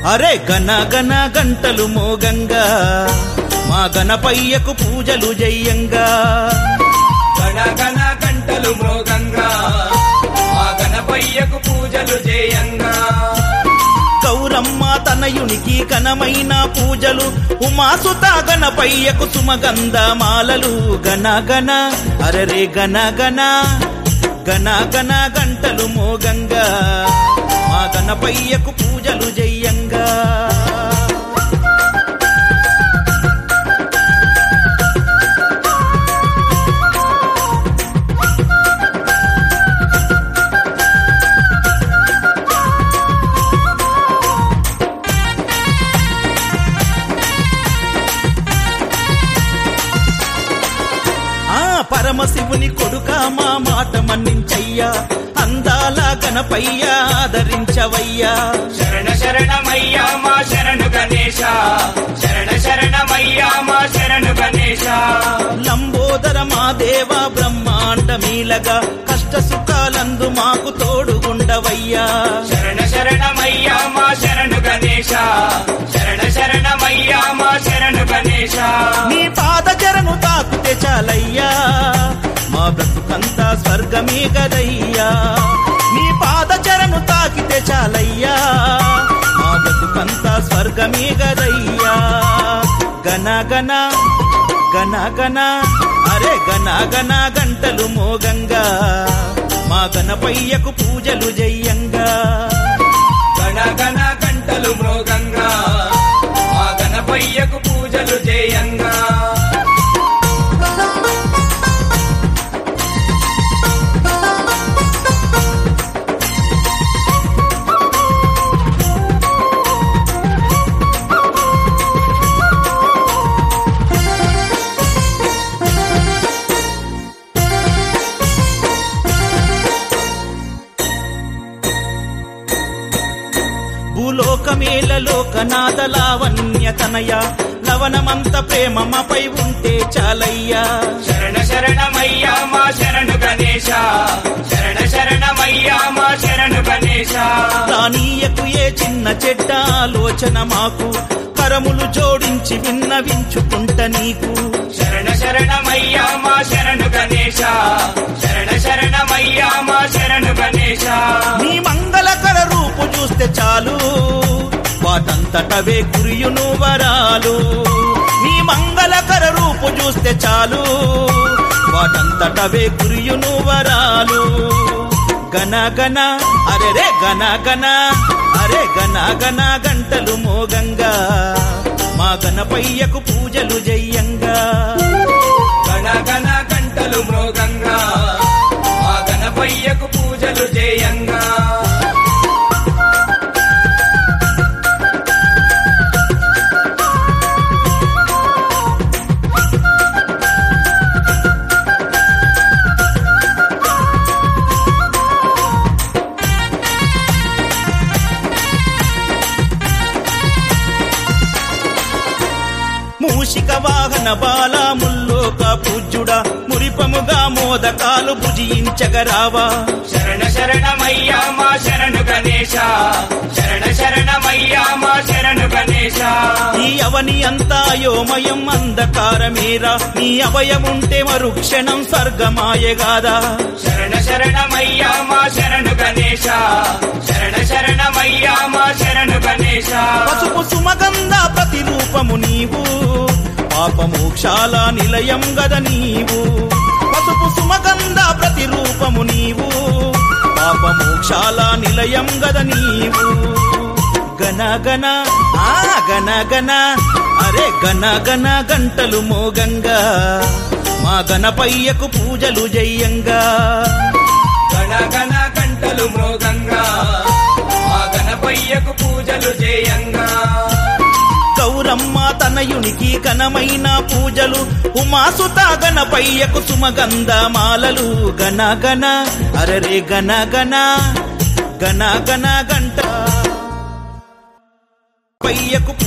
అరే గన గన గంటలు మోగంగా మా గణపయ్యకు పూజలు జయ్యంగా గణ గణ గంటలు మృగంగా ఆ గణపయ్యకు పూజలు చేయంగా గౌరమ్మ తనయునికి ఘనమైన పూజలు ఉమాసుత గణపయ్యకు సుమగంధ మాలలు గన గన అరరే గన గన గన గన గంటలు మోగంగా మా గణపయ్యకు పూజలు జయ్యంగా ఆ పరమశివుని కొడుక మా మాట మన్నించయ్యా అందాల గణపయ్య ఆదరించవయ్యా శరణ శరణమయ్యా మా శరణు గణేశ శరణ శరణమయ్యా మా శరణు గణేశ లంబోదర మా దేవ బ్రహ్మాండమీలగా కష్ట సుఖాలందు మాకు తోడుగుండవయ్యా శరణ శరణమయ్యా మా శరణు గణేశ శరణ శరణమయ్యా మా శరణు గణేశ నీ పాద చరణు తాకుతే చాలయ్యా మా బ్రతుకంతా స్వర్గమే గదయ్యా నీ పాద చరణు తాకితే చాలయ్యా మా బ్రతుకంతా స్వర్గమే గదయ్యా గన గన గన గన అరే గన గన గంటలు మోగంగా మా గణపయ్యకు పూజలు జయ్యంగా గణ గణ గంటలు మృగంగా ఆ గణపయ్యకు పూజలు చేయంగా భూలోకమేల లోకనాథ లావణ్య తనయ లవణమంత ప్రేమమపై ఉంటే చాలయ్యా శరణ శరణమయ్యా మా శరణు గణేశ శరణ శరణమయ్యా మా శరణు గణేశ రానీయకు ఏ చిన్న చెడ్డ ఆలోచన మాకు కరములు జోడించి విన్నవించుకుంట నీకు శరణ శరణమయ్యా మా శరణు గణేశ శరణ శరణమయ్యా మా శరణు గణేశ నీ మంగళకర రూపు చూస్తే చాలు వాటంతటవే కురియును వరాలు నీ మంగళకర రూపు చూస్తే చాలు వాటంతటవే కురియును వరాలు గన గన అరే రే గన గన అరే గన గన గంటలు మోగంగా మా గణపయ్యకు పూజలు జయ్యంగా గణ గణ గంటలు మృగంగా ఆ గణపయ్యకు పూజలు చేయంగా మూషిక వాహన బాల ముల్లోక పూజ్యుడా మురిపముగా మోదకాలు భుజించగరావా శరణ శరణమయ్యా మా శరణు గణేశ శరణ శరణమయ్యా మా శరణు గణేశ ఈ అవని అంతా యోమయం అంధకారమేరా నీ అభయముంటే మరుక్షణం స్వర్గమాయగాదా శరణ శరణమయ్యా మా శరణు గణేశ శరణ శరణమయ్యా మా శరణు గణేశ పసుపు సుమగంధ ప్రతిరూపము నీవు పాపమోక్షాల నిలయం గద నీవు పసుపు సుమగంధ ప్రతిరూపము నీవు పాపమోక్షాల నిలయం గద నీవు గన గన ఆ గన గన అరే గన గన గంటలు మోగంగా మా గణపయ్యకు పూజలు జయ్యంగా గణ గణ గంటలు మృగంగా ఆ గణపయ్యకు పూజలు చేయంగా గౌరమ్మ తనయునికి ఘనమైన పూజలు ఉమాసుత గణపయ్యకు సుమగంధ మాలలు గన గన అరరే గన గన గన గన గంట పయ్యకు